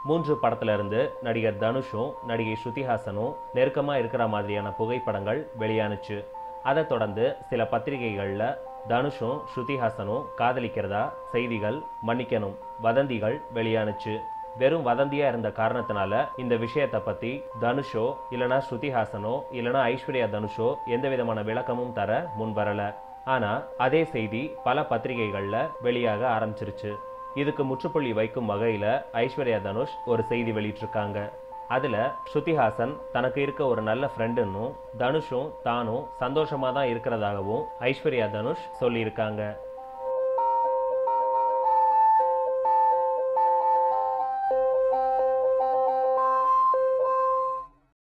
மூன்று படத்துல இருந்து நடிகர் தனுஷும் நடிகை ஸ்ருதிஹாசனும் நெருக்கமா இருக்கிற மாதிரியான புகைப்படங்கள் வெளியானுச்சு அதை தொடர்ந்து சில பத்திரிகைகள்ல தனுஷும் ஸ்ருதிஹாசனும் காதலிக்கிறதா செய்திகள் மன்னிக்கணும் வதந்திகள் வெளியானுச்சு வெறும் வதந்தியா இருந்த காரணத்தினால இந்த விஷயத்தை பத்தி தனுஷோ இல்லனா ஸ்ருதிஹாசனோ இல்லனா ஐஸ்வர்யா தனுஷோ எந்த விதமான விளக்கமும் தர முன் வரல ஆனா அதே செய்தி பல பத்திரிகைகள்ல வெளியாக ஆரம்பிச்சிருச்சு இதுக்கு முற்றுப்புள்ளி வைக்கும் வகையில ஐஸ்வர்யா தனுஷ் ஒரு செய்தி வெளியிட்டிருக்காங்க அதுல ஸ்ருதிஹாசன் தனக்கு இருக்க ஒரு நல்ல ஃப்ரெண்டுன்னும் தனுஷும் தானும் சந்தோஷமா தான் இருக்கிறதாகவும் ஐஸ்வர்யா தனுஷ் சொல்லியிருக்காங்க